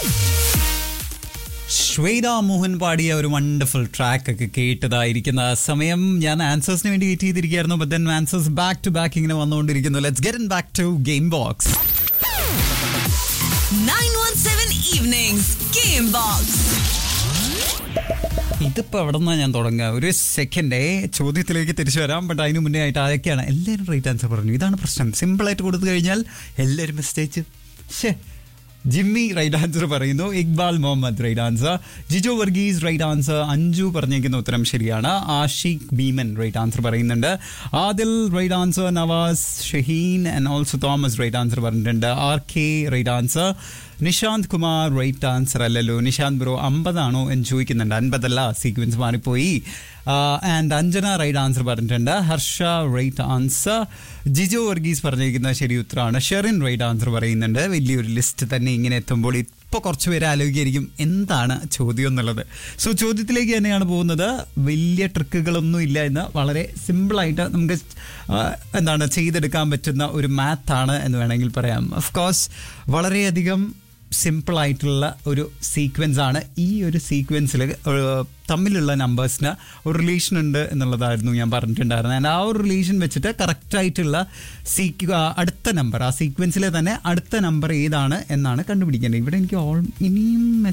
ശ്വേത മോഹൻ പാടിയ ഒരു wonderful track ഒക്കെ കേട്ടതായിരിക്കുന്ന ആ സമയം ഞാൻ ആൻസേഴ്സിന് വേണ്ടി വെയിറ്റ് ചെയ്തിരിക്കുകയായിരുന്നു but then answers back to back ഇങ്ങനെ വന്നുകൊണ്ടിരിക്കുന്നു let's get back to game box 917 Evenings Game Box. ഇതിപ്പോ എവിടെ നിന്നാണ് ഞാൻ തുടങ്ങുക ഒരു സെക്കൻഡേ ചോദ്യത്തിലേക്ക് തിരിച്ചു വരാം ബട്ട് അതിന് മുന്നേ ആയിട്ട് ആരൊക്കെയാണ് എല്ലാവരും റൈറ്റ് ആൻസർ പറഞ്ഞു ഇതാണ് പ്രശ്നം സിമ്പിളായിട്ട് കൊടുത്തു കഴിഞ്ഞാൽ എല്ലാവരും മിസ്റ്റേക്ക് ഷേ ജിമ്മി റൈറ്റ് ആൻസർ പറയുന്നു Iqbal Muhammad right answer Jijo Varghese right answer Anju പറഞ്ഞേക്കുന്ന ഉത്തരം ശരിയാണ് ആഷിഖ് ഭീമൻ റൈറ്റ് ആൻസർ പറയുന്നുണ്ട് Adil right answer Nawaz Shaheen and also Thomas right answer പറഞ്ഞിട്ടുണ്ട് R K right answer Nishanth Kumar right answer അല്ലല്ലോ നിഷാന്ത് ബ്രോ അമ്പതാണോ എന്ന് ചോദിക്കുന്നുണ്ട് അൻപതല്ല സീക്വൻസ് മാറിപ്പോയി ആൻഡ് അഞ്ജന റൈറ്റ് ആൻസർ പറഞ്ഞിട്ടുണ്ട് ഹർഷ റൈറ്റ് ആൻസർ ജിജോ വർഗീസ് പറഞ്ഞിരിക്കുന്ന ശരി ഉത്തരമാണ് ഷെറിൻ റൈറ്റ് ആൻസർ പറയുന്നുണ്ട് വലിയൊരു ലിസ്റ്റ് തന്നെ ഇങ്ങനെ എത്തുമ്പോൾ ഇപ്പോൾ കുറച്ച് പേര് ആലോചിക്കായിരിക്കും എന്താണ് ചോദ്യം എന്നുള്ളത് സോ ചോദ്യത്തിലേക്ക് തന്നെയാണ് പോകുന്നത് വലിയ ട്രിക്കുകളൊന്നും ഇല്ല എന്ന് വളരെ സിമ്പിളായിട്ട് നമുക്ക് ആ, എന്താണ് ചെയ്തെടുക്കാൻ പറ്റുന്ന ഒരു മാത്താണ് എന്ന് വേണമെങ്കിൽ പറയാം ഓഫ് കോഴ്സ് വളരെയധികം സിമ്പിൾ ആയിട്ടുള്ള ഒരു സീക്വൻസ് ആണ് ഈ ഒരു സീക്വൻസിൽ തമ്മിലുള്ള നമ്പേഴ്സിന് ഒരു റിലേഷൻ ഉണ്ട് എന്നുള്ളതായിരുന്നു ഞാൻ പറഞ്ഞിട്ടുണ്ടായിരുന്നത് ആൻഡ് ആ ഒരു റിലേഷൻ വെച്ചിട്ട് കറക്റ്റായിട്ടുള്ള സീക്വ അടുത്ത നമ്പർ ആ സീക്വൻസിലെ തന്നെ അടുത്ത നമ്പർ ഏതാണ് എന്നാണ് കണ്ടുപിടിക്കേണ്ടത് ഇവിടെ എനിക്ക് ഓൾ ഇനിയും